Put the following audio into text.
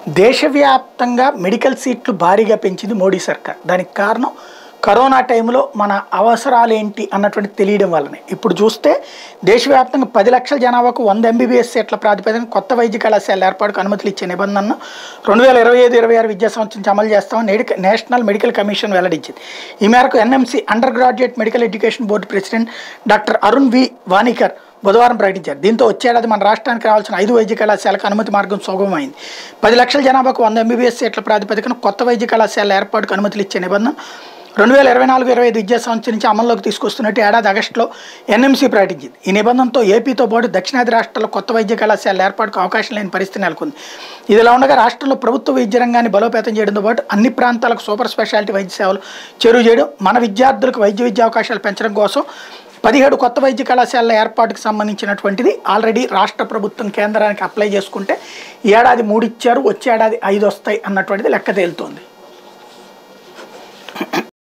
దేశవ్యాప్తంగా మెడికల్ సీట్లు భారీగా పెంచింది మోడీ సర్కార్ దానికి కారణం కరోనా టైంలో మన అవసరాలు ఏంటి అన్నటువంటి తెలియడం వల్లనే ఇప్పుడు చూస్తే దేశవ్యాప్తంగా పది లక్షల జనాభాకు వంద ఎంబీబీఎస్ సీట్ల ప్రాతిపదికన కొత్త వైద్య కళాశాల ఏర్పాటుకు అనుమతులు ఇచ్చే నిబంధనను రెండు వేల ఇరవై ఐదు ఇరవై ఆరు విద్యా సంవత్సరం నుంచి అమలు చేస్తామని నేడి- నేషనల్ మెడికల్ కమిషన్ వెల్లడించింది ఈ మేరకు NMC undergraduate medical education board president doctor Arun V Vanikar బుధవారం ప్రకటించారు దీంతో వచ్చేడాది మన రాష్ట్రానికి రావాల్సిన ఐదు వైద్య కళాశాలకు అనుమతి మార్గం సుగమమైంది పది లక్షల జనాభాకు వంద ఎంబీబీఎస్ సీట్ల ప్రాతిపదికన కొత్త వైద్య కళాశాల ఏర్పాటుకు అనుమతులు ఇచ్చే నిబంధన రెండు వేల ఇరవై నాలుగు ఇరవై ఐదు విద్యా సంవత్సరం నుంచి అమల్లోకి తీసుకొస్తున్నట్టు ఏడాది ఆగస్టులో ఎన్ఎంసీ ప్రకటించింది ఈ నిబంధనతో ఏపీతో పాటు దక్షిణాది రాష్ట్రాల్లో కొత్త వైద్య కళాశాల ఏర్పాటుకు అవకాశం లేని పరిస్థితి నెలకొంది ఇదిలా ఉండగా రాష్ట్రంలో ప్రభుత్వ వైద్య రంగాన్ని బలోపేతం చేయడంతో పాటు అన్ని ప్రాంతాలకు సూపర్ స్పెషాలిటీ వైద్య సేవలు చేరువ చేయడం మన విద్యార్థులకు వైద్య విద్యా అవకాశాలు పెంచడం కోసం పదిహేడు కొత్త వైద్య కళాశాలల ఏర్పాటుకు సంబంధించినటువంటిది ఆల్రెడీ రాష్ట్ర ప్రభుత్వం కేంద్రానికి అప్లై చేసుకుంటే ఈ ఏడాది మూడు ఇచ్చారు వచ్చే ఏడాది ఐదు వస్తాయి అన్నటువంటిది లెక్క తేలుతోంది